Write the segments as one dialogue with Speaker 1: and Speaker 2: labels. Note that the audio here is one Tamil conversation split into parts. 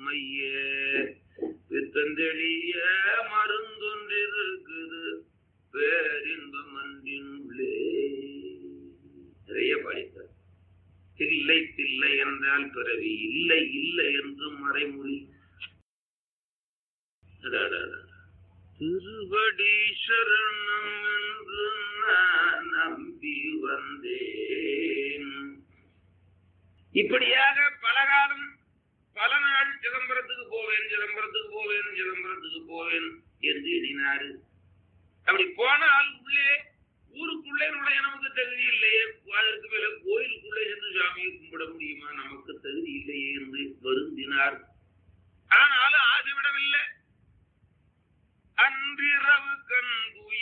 Speaker 1: மையே பித்தந்தெளிய மருந்தொன்றிருக்குது பேரின்பம் அன்பின் உள்ளே நிறைய படித்தார் தில்லை தில்லை என்றால் பிறவி இல்லை இல்லை என்று மறைமொழி அடாடாடா. திருவடி சரணம் என்று நான் நம்பி வந்தேன் இப்படியாக பலகாலம் பல நாள் சிதம்பரத்துக்கு போவேன் சிதம்பரத்துக்கு போவேன் சிதம்பரத்துக்கு போவேன் என்று எண்ணினாரு அப்படி போனால் உள்ளே ஊருக்குள்ளே நுழைய நமக்கு தகுதி இல்லையே அதற்கு மேல கோயிலுக்குள்ளே சென்று சாமியை கும்பிட முடியுமா நமக்கு தகுதி இல்லையே என்று வருந்தினார் ஆனாலும் ஆசைவிடவில்லை அன்றிரவு கண்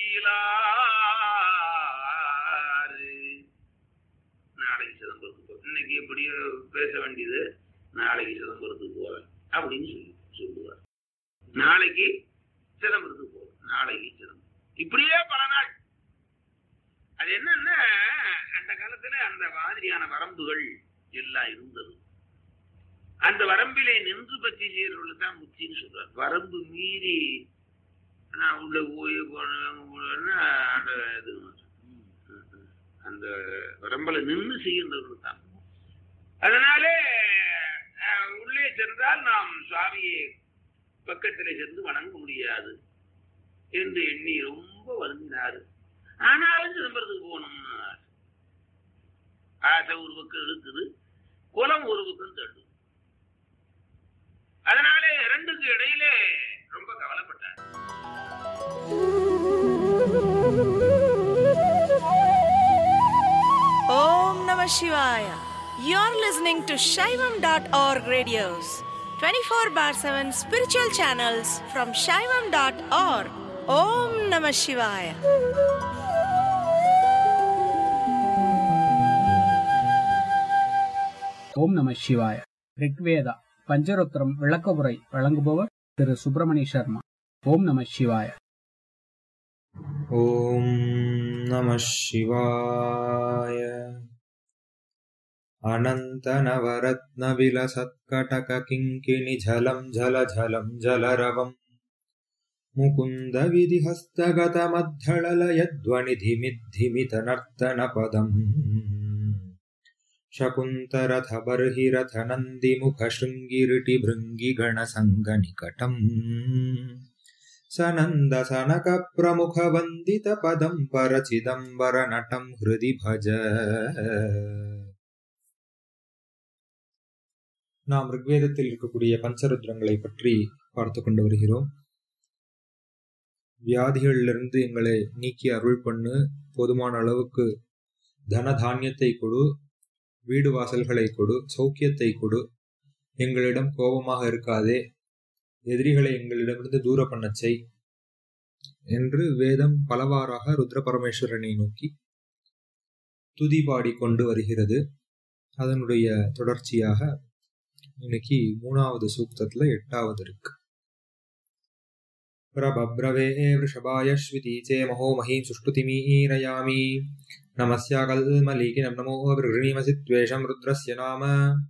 Speaker 1: குயிலாறு நாளைக்கு சிதம்பரத்துக்கு போ இன்னைக்கு எப்படியோ பேச வேண்டியது நாளைக்கு சிதம்பரத்துக்கு போவேன் அப்படின்னு சொல்லி சொல்லுவார் நாளைக்கு சிதம்பரத்துக்கு போவேன் நாளைக்கு சிதம்பரம் இப்படியே பல நாள் அது என்னன்னா அந்த காலத்துல அந்த மாதிரியான வரம்புகள் எல்லாம் இருந்தது அந்த வரம்பிலே நின்று பற்றி செய்யறவர்கள் தான் முத்தின்னு சொல்றார் வரம்பு மீறி நான் உள்ள போய் போனா அந்த இது அந்த வரம்பல நின்று செய்கின்றவர்கள் தான் அதனாலே அஹ், உள்ளே சென்றால் நாம் சுவாமியை பக்கத்திலே சென்று வணங்க முடியாது என்று எண்ணி ரொம்ப வருந்தினாரு ஆனாலும் சிதம்பரத்துக்கு போகணும்னு ஆசை. ஆசை ஒரு பக்கம் இருக்குது குலம் ஒரு பக்கம் தள்ளு அதனாலே ரெண்டுக்கு இடையிலே ரொம்ப கவலைப்பட்டார்
Speaker 2: Om Namah Shivaya. You're listening to Shaivam.org radios, 24 bar 7 spiritual channels from Shaivam.org. Om Namah Shivaya.
Speaker 3: ஓம் நம சிவாய ரிக்வேதா பஞ்சரோத்திரம் விளக்க உரை வழங்குபவர் திரு சுப்பிரமணிய சர்மா ஓம் நம சிவாய
Speaker 4: ॐ नमः शिवाय अनन्तनवरत्नविलसत्कटककिङ्किणिझलं झलझलं जलरवम् मुकुन्दविधिहस्तगतमद्धळलयध्वनिधिमिद्धिमितनर्तनपदम् शकुन्तरथ बर्हिरथ नन्दिमुखशृङ्गिरिटिभृङ्गिगणसङ्गनिकटम् सनन्दसनकप्रमुखवन्दितपदम् परचिदम्बरनटम् हृदि भज நாம் ரிக்வேதத்தில் இருக்கக்கூடிய பஞ்சருத்ரங்களை பற்றி பார்த்து கொண்டு வருகிறோம் வியாதிகளிலிருந்து எங்களை நீக்கி அருள் பண்ணு போதுமான அளவுக்கு தன தானியத்தை கொடு வீடு வாசல்களை கொடு சௌக்கியத்தை கொடு எங்களிடம் கோபமாக இருக்காதே எதிரிகளை எங்களிடமிருந்து தூர பண்ணச் செய் என்று வேதம் பலவாறாக ருத்ர பரமேஸ்வரனை நோக்கி துதி பாடிக்கொண்டு வருகிறது அதனுடைய தொடர்ச்சியாக இன்னைக்கு மூணாவது சூக்தத்துல எட்டாவது இருக்கு பிரபப்ரவே वृषभाय श्वितीचे महो महीं सुष्टुतिमीरयामि नमस्याकल्मलीकिनं नमो वृणीमसि त्वेषं रुद्रस्य नाम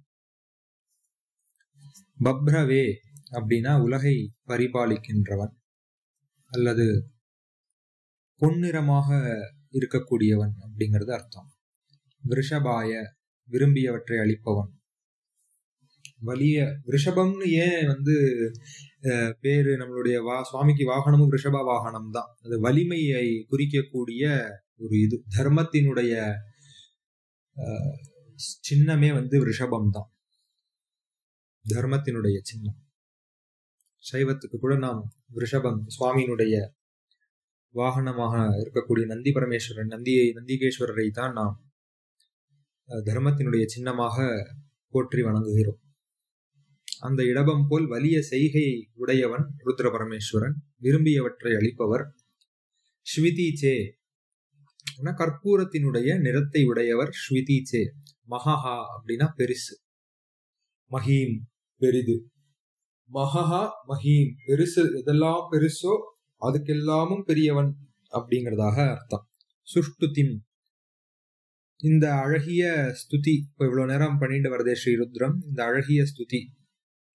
Speaker 4: பப்ரவே அப்படின்னா உலகை பரிபாலிக்கின்றவன் அல்லது பொன்னிறமாக இருக்கக்கூடியவன் அப்படிங்கிறது அர்த்தம் விருஷபாய விரும்பியவற்றை அளிப்பவன் வலிய ரிஷபம்னு ஏன் வந்து அஹ், பேரு நம்மளுடைய வா சுவாமிக்கு வாகனமும் ரிஷப வாகனம் தான் அது வலிமையை குறிக்கக்கூடிய ஒரு இது தர்மத்தினுடைய அஹ், சின்னமே வந்து ரிஷபம் தான் தர்மத்தினுடைய சின்னம் சைவத்துக்கு கூட நாம் ரிஷபம் சுவாமியினுடைய வாகனமாக இருக்கக்கூடிய நந்தி பரமேஸ்வரன் நந்தியை நந்திகேஸ்வரரை தான் நாம் அஹ், தர்மத்தினுடைய சின்னமாக போற்றி வணங்குகிறோம் அந்த இடபம் போல் வலிய செய்கை உடையவன் ருத்ர பரமேஸ்வரன் விரும்பியவற்றை அளிப்பவர் ஸ்விதீச்சே அப்படின்னா கற்பூரத்தினுடைய நிறத்தை உடையவர் ஸ்விதீச்சே மகஹா அப்படின்னா பெருசு மஹீம் பெரிது மகஹா மஹீம் பெருசு எதெல்லாம் பெருசோ அதுக்கெல்லாமும் பெரியவன் அப்படிங்கிறதாக அர்த்தம் சுஷ்டுதிம் இந்த அழகிய ஸ்துதி இப்போ இவ்வளவு நேரம் பண்ணிட்டு வருதே ஸ்ரீ ருத்ரம் இந்த அழகிய ஸ்துதி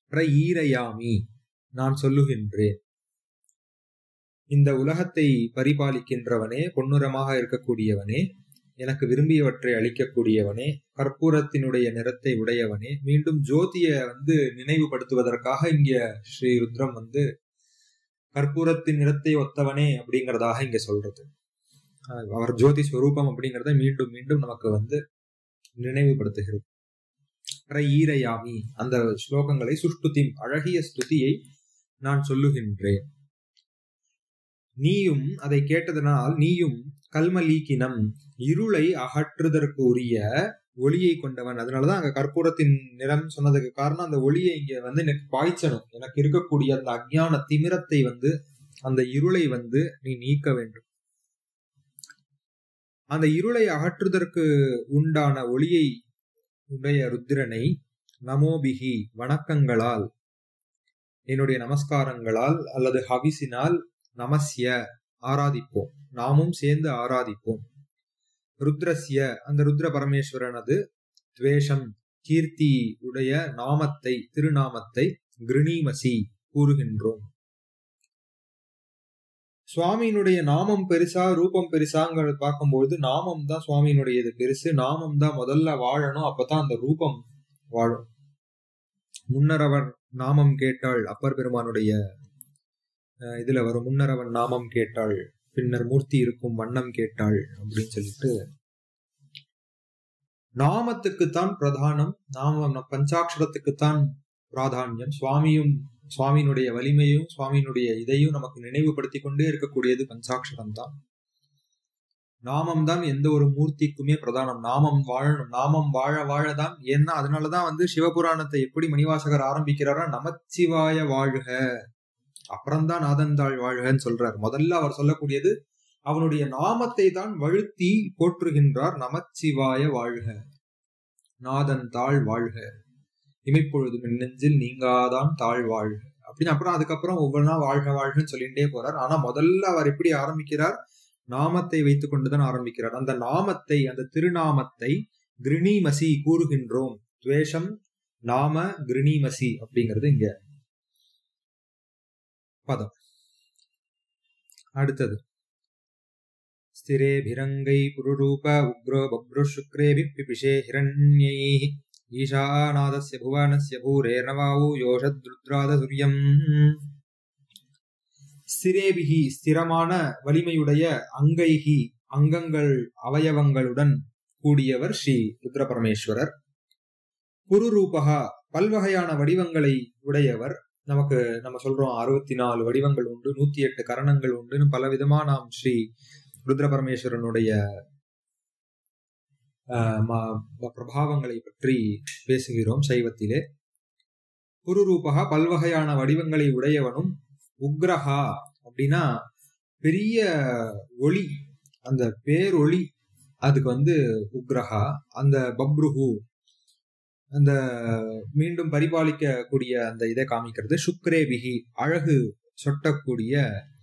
Speaker 4: பிரஈரயாமி நான் சொல்லுகின்றேன் இந்த உலகத்தை பரிபாலிக்கின்றவனே பொன்னுரமாக இருக்கக்கூடியவனே எனக்கு விரும்பியவற்றை அளிக்கக்கூடியவனே கற்பூரத்தினுடைய நிறத்தை உடையவனே மீண்டும் ஜோதிய வந்து நினைவுபடுத்துவதற்காக இங்க ஸ்ரீ ருத்ரம் வந்து கற்பூரத்தின் நிறத்தை ஒத்தவனே அப்படிங்கிறதாக இங்க சொல்றது அவர் ஜோதி ஸ்வரூபம் அப்படிங்கிறத மீண்டும் மீண்டும் நமக்கு வந்து நினைவுபடுத்துகிறது ஈரயாமி அந்த ஸ்லோகங்களை சுஷ்டுதி அழகிய ஸ்துதியை நான் சொல்லுகின்றேன் நீயும் அதை கேட்டதனால் நீயும் கல்மலீக்கினம் இருளை அகற்றுதற்கு உரிய ஒளியை கொண்டவன் அதனாலதான் அங்க கற்பூரத்தின் நிறம் சொன்னதுக்கு காரணம் அந்த ஒளியை இங்க வந்து எனக்கு பாய்ச்சணும் எனக்கு இருக்கக்கூடிய அந்த அஜ்ஞான திமிரத்தை வந்து அந்த இருளை வந்து நீ நீக்க வேண்டும் அந்த இருளை அகற்றுதற்கு உண்டான ஒளியை உடைய ருத்திரனை நமோபிகி வணக்கங்களால் என்னுடைய நமஸ்காரங்களால் அல்லது ஹவிசினால் நமஸ்ய ஆராதிப்போம் நாமும் சேர்ந்து ஆராதிப்போம் ருத்ரஸ்ய அந்த ருத்ர பரமேஸ்வரனது துவேஷம் கீர்த்தி உடைய நாமத்தை திருநாமத்தை கிருணீமசி கூறுகின்றோம் சுவாமியினுடைய நாமம் பெருசா ரூபம் பெருசாங்கிறத பார்க்கும்போது நாமம் தான் சுவாமியினுடையது பெருசு நாமம் தான் முதல்ல வாழணும் அப்பதான் அந்த ரூபம் வாழும் முன்னரவர் நாமம் கேட்டாள் அப்பர் பெருமானுடைய இதுல வரும் முன்னரவன் நாமம் கேட்டாள் பின்னர் மூர்த்தி இருக்கும் வண்ணம் கேட்டாள் அப்படின்னு சொல்லிட்டு நாமத்துக்குத்தான் பிரதானம் நாம பஞ்சாட்சரத்துக்குத்தான் பிராதானியம் சுவாமியும் சுவாமியினுடைய வலிமையும் சுவாமியினுடைய இதையும் நமக்கு நினைவுபடுத்தி கொண்டே இருக்கக்கூடியது பஞ்சாட்சரம் தான் நாமம் தான் எந்த ஒரு மூர்த்திக்குமே பிரதானம் நாமம் வாழணும் நாமம் வாழ வாழதான் ஏன்னா அதனாலதான் வந்து சிவபுராணத்தை எப்படி மணிவாசகர் ஆரம்பிக்கிறாரா நமச்சிவாய வாழ்க அப்புறம்தான் நாதந்தாள் வாழ்கன்னு சொல்றார் முதல்ல அவர் சொல்லக்கூடியது அவனுடைய நாமத்தை தான் வழுத்தி போற்றுகின்றார் நமச்சிவாய வாழ்க நாதன் தாழ் வாழ்க இமைப்பொழுது மின்னெஞ்சில் நீங்காதான் தாழ் வாழ்க அப்படின்னு அப்புறம் அதுக்கப்புறம் ஒவ்வொன்றா வாழ்க வாழ்கன்னு சொல்லிட்டே போறார் ஆனா முதல்ல அவர் எப்படி ஆரம்பிக்கிறார் நாமத்தை வைத்துக் கொண்டுதான் ஆரம்பிக்கிறார் அந்த நாமத்தை அந்த திருநாமத்தை கிருணிமசி கூறுகின்றோம் துவேஷம் நாம கிருணிமசி அப்படிங்கிறது இங்க பதம் அடுத்தது ஸ்திரேபிரங்கை புருரூப உக்ரோ பப்ரு சுக்ரேபி பிபிஷே ஹிரண்யைः ஈஷாநாதஸ்ய புவனஸ்ய பூரேர்ணவாவு யோஷத்ருத்ராத சூரியம் ஸ்திரேபிகி ஸ்திரமான வலிமையுடைய அங்கைகி அங்கங்கள் அவயவங்களுடன் கூடியவர் ஸ்ரீ ருத்ர பரமேஸ்வரர் புருரூபகா பல்வகையான வடிவங்களை உடையவர் நமக்கு நம்ம சொல்றோம் அறுபத்தி நாலு வடிவங்கள் உண்டு நூத்தி எட்டு கரணங்கள் உண்டுன்னு பல விதமா நாம் ஸ்ரீ ருத்ர பரமேஸ்வரனுடைய பிரபாவங்களை பற்றி பேசுகிறோம் சைவத்திலே புருரூபகா பல்வகையான வடிவங்களை உடையவனும் உக்ரஹா அப்படின்னா பெரிய ஒளி அந்த பேரொளி அதுக்கு வந்து உக்ரஹா அந்த பப்ருஹு அந்த மீண்டும் பரிபாலிக்கக்கூடிய அந்த இதை காமிக்கிறது சுக்ரேபிகி அழகு சொட்டக்கூடிய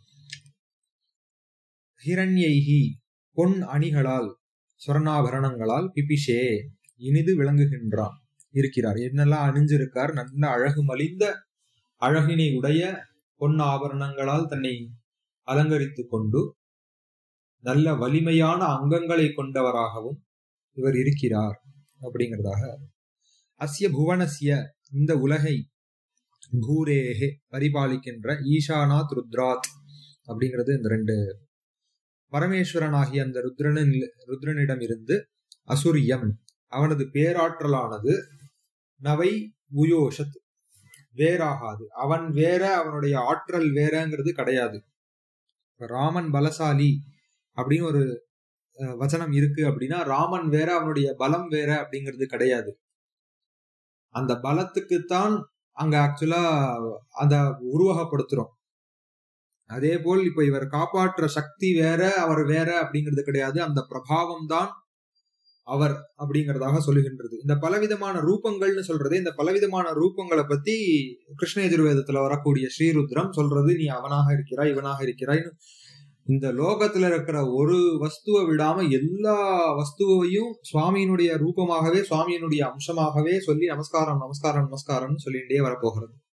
Speaker 4: ஹிரண்யைகி பொன் அணிகளால் சொர்ணாபரணங்களால் பிபிஷே இனிது விளங்குகின்றான் இருக்கிறார் என்னெல்லாம் அணிஞ்சிருக்கார் நல்ல அழகு மலிந்த அழகினை உடைய பொன் ஆபரணங்களால் தன்னை அலங்கரித்துக் கொண்டு நல்ல வலிமையான அங்கங்களை கொண்டவராகவும் இவர் இருக்கிறார் அப்படிங்கிறதாக அஸ்ய புவனஸ்ய இந்த உலகை பூரேகே பரிபாலிக்கின்ற ஈஷானாத் ருத்ராத் அப்படிங்கிறது இந்த ரெண்டு பரமேஸ்வரனாகிய அந்த ருத்ரனின் ருத்ரனிடம் இருந்து அசுரியம் அவனது பேராற்றலானது நவை உயோஷத் வேறாகாது அவன் வேற அவனுடைய ஆற்றல் வேறங்கிறது கிடையாது ராமன் பலசாலி அப்படின்னு ஒரு வச்சனம் இருக்கு அப்படின்னா ராமன் வேற அவனுடைய பலம் வேற அப்படிங்கிறது கிடையாது அந்த பலத்துக்குத்தான் அங்க ஆக்சுவலா அந்த உருவகப்படுத்துறோம் அதே போல் இப்ப இவர் காப்பாற்ற சக்தி வேற அவர் வேற அப்படிங்கிறது கிடையாது அந்த பிரபாவம் தான் அவர் அப்படிங்கிறதாக சொல்லுகின்றது இந்த பலவிதமான ரூபங்கள்னு சொல்றது இந்த பலவிதமான ரூபங்களை பத்தி கிருஷ்ண எதிர்வேதத்துல வரக்கூடிய ஸ்ரீருத்ரம் சொல்றது நீ அவனாக இருக்கிறாய் இவனாக இருக்கிறாய்னு இந்த லோகத்துல இருக்கிற ஒரு வஸ்துவை விடாம எல்லா வஸ்துவையும் சுவாமியினுடைய ரூபமாகவே சுவாமியினுடைய அம்சமாகவே சொல்லி நமஸ்காரம் நமஸ்காரம் நமஸ்காரம்னு சொல்லிட்டே வரப்போகிறது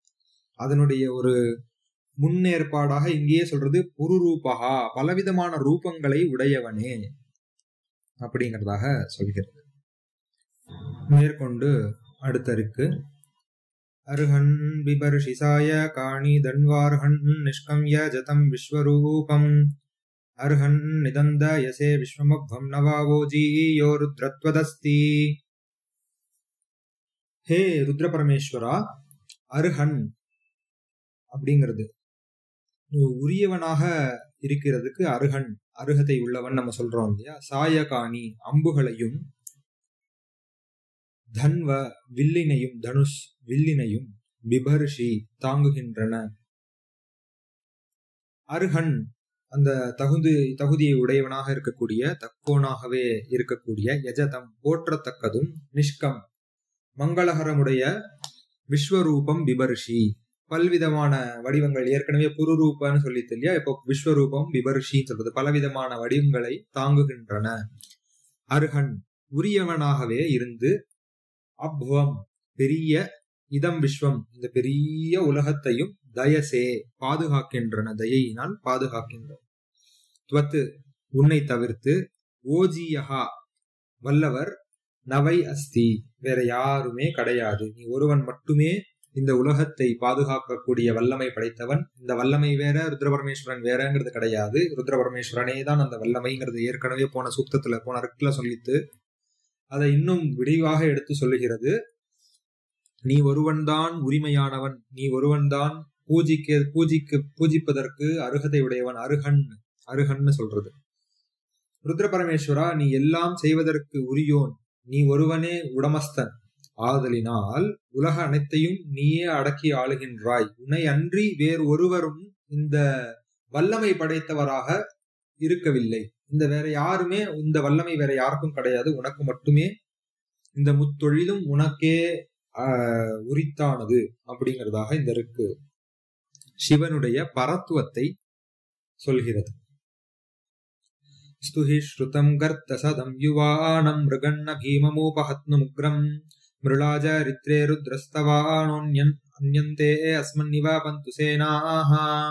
Speaker 4: அதனுடைய ஒரு முன்னேற்பாடாக இங்கேயே சொல்றது புருரூபகா பலவிதமான ரூபங்களை உடையவனே அப்படிங்கிறதாக சொல்கிறது மேற்கொண்டு அடுத்தருக்கு அர்ஹன் பிபர்ஷிசாய காணி தன்வார்ஹன் நிஷ்கம்ய ஜதம் விஸ்வரூபம் அர்ஹன் நிதந்த யசே விஸ்வமப்வம் நவாவோஜீயோ ருத்ரத்வதஸ்தி ஹே ருத்ர பரமேஸ்வரா அருகன் அப்படிங்கிறது உரியவனாக இருக்கிறதுக்கு அருகன் அருகதை உள்ளவன் நம்ம சொல்றோம் இல்லையா சாயகாணி அம்புகளையும் தன்வ வில்லினையும் தனுஷ் வில்லினையும் பிபர்ஷி தாங்குகின்றன அருகன் அந்த தகுதி தகுதியை உடையவனாக இருக்கக்கூடிய தக்கோனாகவே இருக்கக்கூடிய யஜதம் போற்றத்தக்கதும் நிஷ்கம் மங்களகரமுடைய விஸ்வரூபம் பிபர்ஷி பல்விதமான வடிவங்கள் ஏற்கனவே புருரூபன்னு சொல்லித்து இல்லையா இப்போ விஸ்வரூபம் பிபர்ஷின்னு சொல்றது பலவிதமான வடிவங்களை தாங்குகின்றன அருகன் உரியவனாகவே இருந்து அப்வம் பெரிய இதம் விஸ்வம் இந்த பெரிய உலகத்தையும் தயசே பாதுகாக்கின்றன தயையினால் பாதுகாக்கின்றன துவத்து உன்னை தவிர்த்து ஓஜியகா வல்லவர் நவை அஸ்தி வேற யாருமே கிடையாது நீ ஒருவன் மட்டுமே இந்த உலகத்தை பாதுகாக்கக்கூடிய வல்லமை படைத்தவன் இந்த வல்லமை வேற ருத்ரபரமேஸ்வரன் வேறங்கிறது கிடையாது ருத்ரபரமேஸ்வரனே தான் அந்த வல்லமைங்கிறது ஏற்கனவே போன சூக்தத்துல போன ரிக்ல சொல்லித்து அதை இன்னும் விரிவாக எடுத்து சொல்லுகிறது நீ ஒருவன்தான் உரிமையானவன் நீ ஒருவன்தான் பூஜிக்க பூஜிக்க பூஜிப்பதற்கு அருகதை உடையவன் அருகன் அருகன்னு சொல்றது ருத்ர பரமேஸ்வரா நீ எல்லாம் செய்வதற்கு உரியோன் நீ ஒருவனே உடமஸ்தன் ஆதலினால் உலக அனைத்தையும் நீயே அடக்கி ஆளுகின்றாய் உன்னை அன்றி வேறு ஒருவரும் இந்த வல்லமை படைத்தவராக இருக்கவில்லை இந்த வேற யாருமே இந்த வல்லமை வேற யாருக்கும் கிடையாது உனக்கு மட்டுமே இந்த முத்தொழிலும் உனக்கே ஆஹ், உரித்தானது அப்படிங்கிறதாக இந்த இருக்கு சிவனுடைய பரத்துவத்தை சொல்கிறது स्तुहि श्रुतम् गर्तसदम् युवाणम् मृगण्ण भीममुपहत्नुमुग्रम् मृळाचरित्रे रुद्रस्तवाणोऽन्यन् अन्यन्ते अस्मन्निवापन्तु सेनाः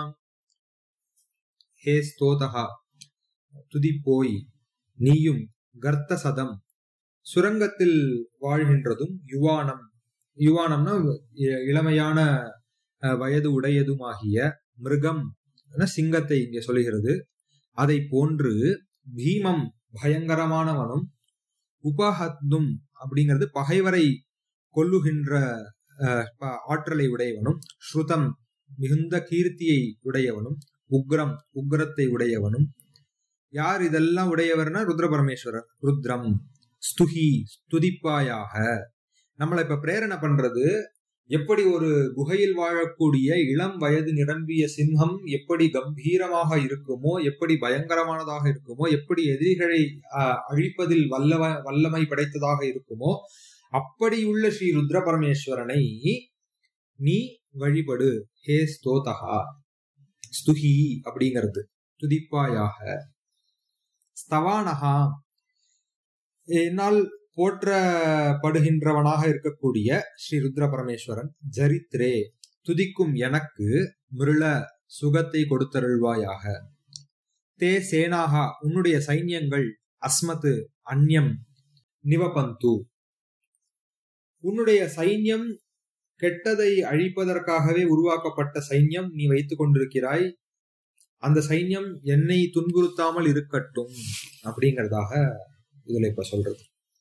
Speaker 4: ஹே ஸ்தோதகா துதிப்போய் நீயும் கர்த்தசதம் சுரங்கத்தில் வாழ்கின்றதும் யுவானம் யுவானம்னா இ- இளமையான அஹ், வயது உடையதுமாகிய மிருகம் என சிங்கத்தை இங்கே சொல்கிறது அதை போன்று பீமம் பயங்கரமானவனும் உபஹத்னும் அப்படிங்கிறது பகைவரை கொல்லுகின்ற அஹ், ப- ஆற்றலை உடையவனும் ஸ்ருதம் மிகுந்த கீர்த்தியை உடையவனும் உக்ரம் உக்ரத்தை உடையவனும் யார் இதெல்லாம் உடையவர்னா ருத்ர பரமேஸ்வரர் ருத்ரம் ஸ்துஹி ஸ்துதிப்பாயாக நம்மளை இப்ப பிரேரணை பண்றது எப்படி ஒரு குகையில் வாழக்கூடிய இளம் வயது நிரம்பிய சிம்ஹம் எப்படி கம்பீரமாக இருக்குமோ எப்படி பயங்கரமானதாக இருக்குமோ எப்படி எதிரிகளை ஆஹ், அழிப்பதில் வல்லவ வல்லமை படைத்ததாக இருக்குமோ அப்படியுள்ள ஸ்ரீ ருத்ர பரமேஸ்வரனை நீ வழிபடு ஹே ஸ்தோதகா ஸ்துஹி அப்படிங்கிறது துதிப்பாயாக ஸ்தவானகா என்னால் போற்றப்படுகின்றவனாக இருக்கக்கூடிய ஸ்ரீ ருத்ர பரமேஸ்வரன் ஜரித்ரே துதிக்கும் எனக்கு மிருள சுகத்தை கொடுத்தருள்வாயாக தே சேனாகா உன்னுடைய சைன்யங்கள் அஸ்மத்து அந்யம் நிவபந்து உன்னுடைய சைன்யம் கெட்டதை அழிப்பதற்காகவே உருவாக்கப்பட்ட சைன்யம் நீ வைத்துக் கொண்டிருக்கிறாய் அந்த சைன்யம் என்னை துன்புறுத்தாமல் இருக்கட்டும் அப்படிங்கறதாக இதுல இப்ப சொல்றது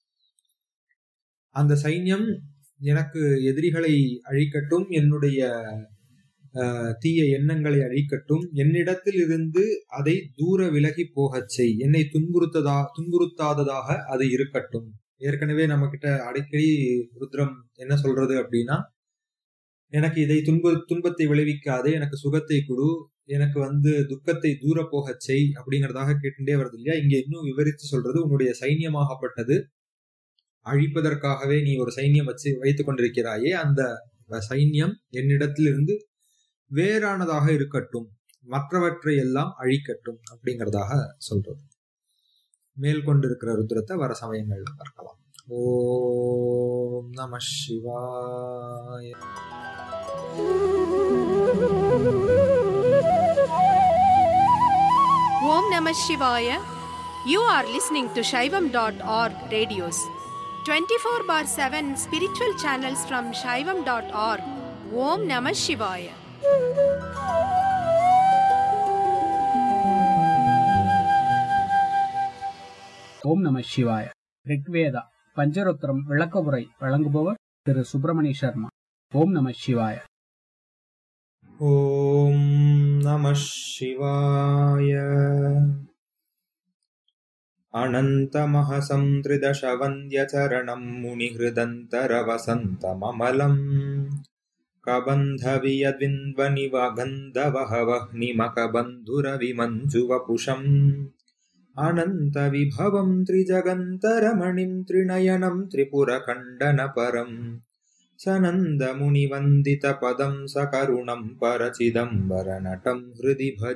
Speaker 4: அந்த சைன்யம் எனக்கு எதிரிகளை அழிக்கட்டும் என்னுடைய அஹ், தீய எண்ணங்களை அழிக்கட்டும் என்னிடத்தில் இருந்து அதை தூர விலகி போகச் செய் என்னை துன்புறுத்ததா துன்புறுத்தாததாக அது இருக்கட்டும் ஏற்கனவே நம்ம கிட்ட அடிக்கடி ருத்ரம் என்ன சொல்றது அப்படின்னா எனக்கு இதை துன்ப துன்பத்தை விளைவிக்காதே எனக்கு சுகத்தை கொடு எனக்கு வந்து துக்கத்தை தூர போகச் செய் அப்படிங்கறதாக கேட்டுட்டே வருது இல்லையா இங்க இன்னும் விவரித்து சொல்றது உன்னுடைய சைன்யமாகப்பட்டது அழிப்பதற்காகவே நீ ஒரு சைன்யம் வச்சு வைத்துக் கொண்டிருக்கிறாயே அந்த சைன்யம் என்னிடத்திலிருந்து வேறானதாக இருக்கட்டும் மற்றவற்றை எல்லாம் அழிக்கட்டும் அப்படிங்கறதாக சொல்றது மேல் கொண்டிருக்கிற ருத்ரத்தை வர சமயங்கள்ல பார்க்கலாம் ஓம் நம சிவாய
Speaker 2: Om Namah Shivaya. You are listening to Shaivam.org radios. 24 bar 7 spiritual channels from Shaivam.org. Om Namah Shivaya.
Speaker 3: ஓம் நம சிவாய ரிக்வேதா பஞ்சரோத்திரம் விளக்கவுரை வழங்குபவர் திரு சுப்பிரமணிய சர்மா ஓம் நம சிவாய
Speaker 4: ॐ नमः शिवाय अनन्तमहसंत्रिदशवन्द्यचरणम् मुनिहृदन्तरवसन्तममलम् कबन्धवियद्विन्वनिवगन्धवहवह्निमकबन्धुरविमञ्जुवपुषम् अनन्तविभवम् त्रिजगन्तरमणिम् त्रिनयनम् त्रिपुरखण्डनपरम् सनन्दमुनिवन्दितपदं सकरुणं परचिदम्बरनटं हृदि भज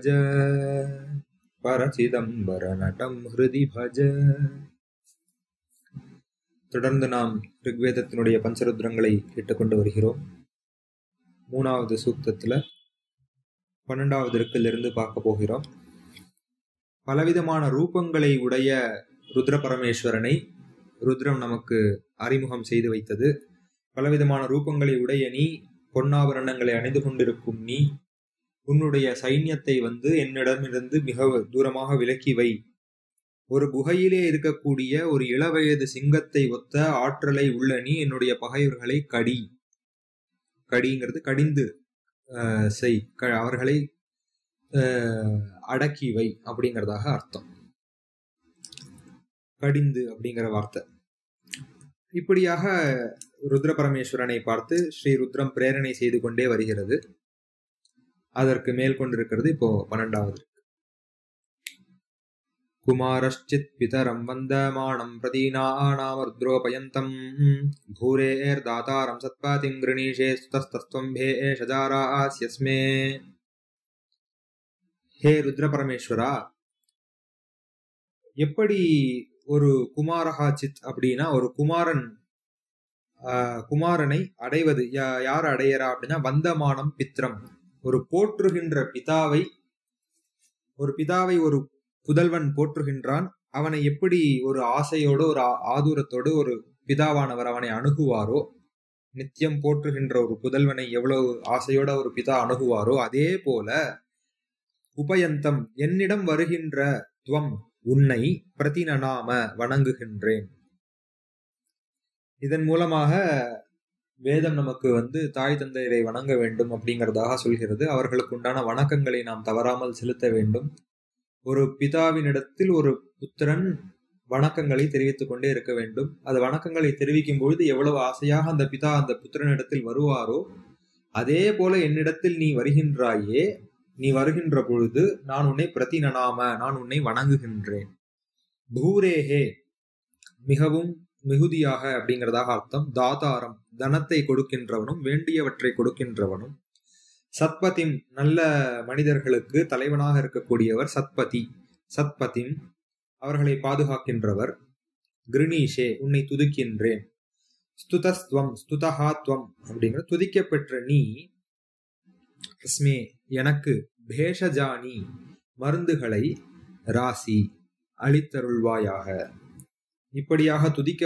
Speaker 4: பரசிதம்பரநடம் ஹிருதி பஜ தொடர்ந்து நாம் ரிக்வேதத்தினுடைய பஞ்சருத்ரங்களை கேட்டுக்கொண்டு வருகிறோம் மூணாவது சூக்தத்துல பன்னெண்டாவது இருக்கிலிருந்து பார்க்க போகிறோம் பலவிதமான ரூபங்களை உடைய ருத்ர பரமேஸ்வரனை ருத்ரம் நமக்கு அறிமுகம் செய்து வைத்தது பலவிதமான ரூபங்களை உடைய நீ பொன்னாபரணங்களை அணிந்து கொண்டிருக்கும் நீ உன்னுடைய சைன்யத்தை வந்து என்னிடமிருந்து மிக தூரமாக விலக்கி வை ஒரு குகையிலே இருக்கக்கூடிய ஒரு இளவயது சிங்கத்தை ஒத்த ஆற்றலை உள்ள நீ என்னுடைய பகைவர்களை கடி கடிங்கிறது கடிந்து அஹ், செய் க- அவர்களை அஹ், அடக்கி வை அப்படிங்கிறதாக அர்த்தம் கடிந்து அப்படிங்கிற வார்த்தை இப்படியாக ருத்ர பரமேஸ்வரனை பார்த்து ஸ்ரீ ருத்ரம் பிரேரணை செய்து கொண்டே வருகிறது அதற்கு மேல் கொண்டிருக்கிறது இப்போ பன்னெண்டாவது குமாரश्चित् பிதரம் வந்தமானம் பிரதீனானாமருத்ரோபயந்தம் பூரேர்தாதாரம் சத்பாதிம் கிருணீஷே சுதஸ்தஸ்துவம்பே ஷஜாராஸ்யஸ்மே ஹே ருத்ர பரமேஸ்வரா எப்படி ஒரு குமாரஹா சித் அப்படின்னா ஒரு குமாரன் ஆஹ், குமாரனை அடைவது யா- யார் அடையறா அப்படின்னா வந்தமானம் பித்ரம் ஒரு போற்றுகின்ற பிதாவை ஒரு பிதாவை ஒரு புதல்வன் போற்றுகின்றான் அவனை எப்படி ஒரு ஆசையோடு ஒரு ஆ- ஆதூரத்தோடு ஒரு பிதாவானவர் அவனை அணுகுவாரோ நித்தியம் போற்றுகின்ற ஒரு புதல்வனை எவ்வளவு ஆசையோட ஒரு பிதா அணுகுவாரோ அதே போல உபயந்தம் என்னிடம் வருகின்ற துவம் உன்னை பிரதிநனாம வணங்குகின்றேன் இதன் மூலமாக வேதம் நமக்கு வந்து தாய் தந்தையரை வணங்க வேண்டும் அப்படிங்கிறதாக சொல்கிறது அவர்களுக்கு உண்டான வணக்கங்களை நாம் தவறாமல் செலுத்த வேண்டும் ஒரு பிதாவினிடத்தில் ஒரு புத்திரன் வணக்கங்களை தெரிவித்துக் கொண்டே இருக்க வேண்டும் அது வணக்கங்களை தெரிவிக்கும் பொழுது எவ்வளவு ஆசையாக அந்த பிதா அந்த புத்திரனிடத்தில் வருவாரோ அதே போல என்னிடத்தில் நீ வருகின்றாயே நீ வருகின்ற பொழுது நான் உன்னை பிரதிநனாம நான் உன்னை வணங்குகின்றேன் பூரேஹே மிகவும் மிகுதியாக அப்படிங்கிறதாக அர்த்தம் தாதாரம் தனத்தை கொடுக்கின்றவனும் வேண்டியவற்றை கொடுக்கின்றவனும் சத்பதிம் நல்ல மனிதர்களுக்கு தலைவனாக இருக்கக்கூடியவர் சத்பதி சத்பதிம் அவர்களை பாதுகாக்கின்றவர் கிருணீஷே உன்னை துதிக்கின்றேன் ஸ்துதஸ்துவம் ஸ்துதஹாத்வம் அப்படிங்கிற துதிக்கப்பெற்ற நீ அஸ்மே எனக்கு பேஷஜானி மருந்துகளை ராசி அளித்தருள்வாயாக இப்படியாக துதிக்க